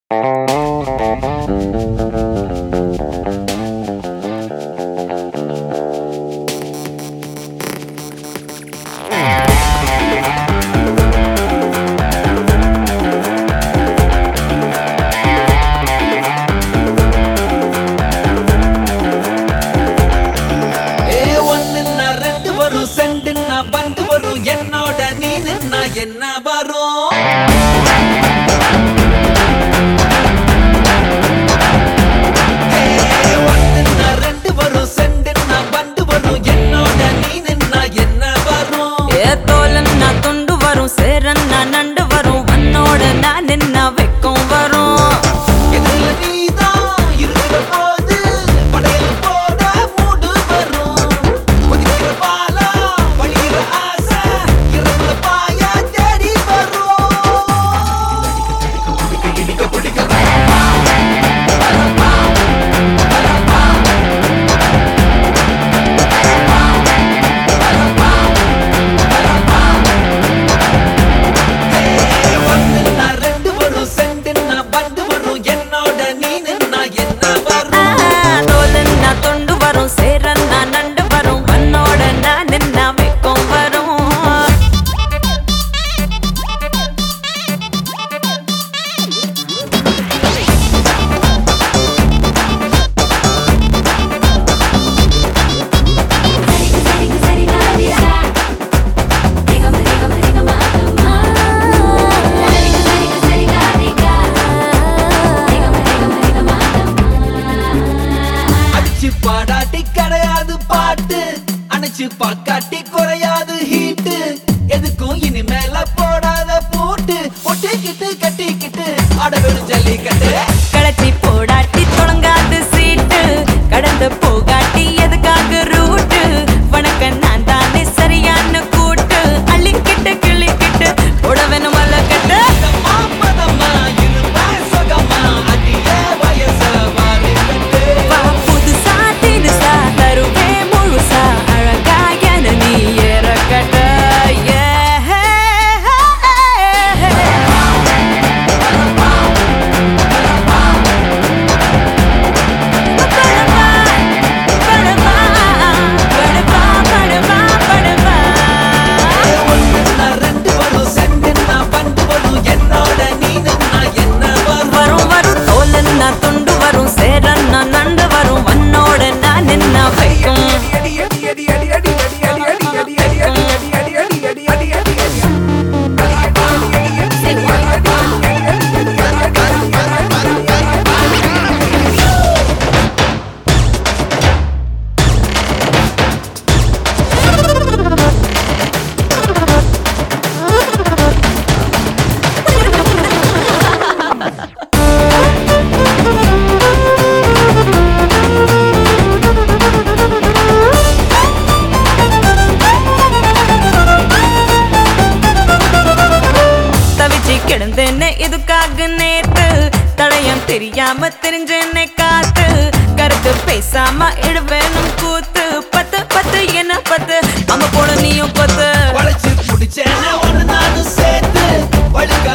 ஏ ஒண்ணுன்னா ரெண்டு வரும் செண்டுன்னா பண்டு வரும் என்னோட நீ நின்னா என்ன வரும் ஏ, ஒண்ணுன்னா ரெண்டு வரும் செண்டுன்னா பண்டு வரும் என்னோட நீ நின்னா என்ன வரும் ஏ தோலன்னா துண்டு வரும் சேரன்னா நண்டு வரும் உன்னோட நான் நின்ன வெக்கம் வரும் எதிரில நீதான் இருக்கிற போது படையல் போட மூடு வரும் கொதிக்கிற பாலா வழியிற ஆசை இரவுல பாய தேடி வரும் இடிக்க பிடிக்க ஒண்ணுன்னா ரெண்டு வரும் செண்டுன்னா பண்டு வரும் என்னோட நீ நின்னா என்ன வரும் ஆ, தோலன்னா துண்டு வரும் சேரன்னா நண்டு வரும் உன்னோட நான் நின்ன வெக்கம் வரும் அடிச்சு பாடாட்டி கிடையாது பாட்டு அணைச்சு பாக்காட்டி குறையாது ஹீட்டு எதுக்கும் இனிமேல போடாத பூட்டு ஒட்டிக்கிட்டு கட்டிக்கிட்டு அடவெடும் ஜல்லிக்கட்டு கழட்டி போடாட்டி தொடங்காது சீட்டு கடந்து போகாட்டி எதுக்காக ரூட்டு வணக்க நான் தானே சரியான கூட்டு அள்ளிக்கிட்டு கிள்ளிக்கிட்டு உடவெனும் கட்டு மாப்பதம்மா இருப்பேன் சுகமா அடியே வயச வாலிபட்டு வா புதுசா தினுசா தருவே முழுசா அழகா என நீ ஏறக்கட்ட ஒண்ணுன்னா ரெண்டு வரும் செண்டுன்னா பண்டு வரும் என்னோட நீ நின்னா என்ன வரும் வரும் வரும் தோலன்னா துண்டு வரும் சேரன்னா நண்டு வரும் வன்னோட நான் நின்ன வைக்கும் தவிச்சு கிடந்தேன்னு இதுக்காக நேத்து தடயம் தெரியாம தெரிஞ்சேன்னே காத்து கருத்து பேசாம இடுவேனும் கூத்து பத்து பத்து என்ன பத்து அங்க போன நீயும் பத்து வளைச்சு புடிச்சேன ஒண்ணு நானும் சேர்த்து வழுக்க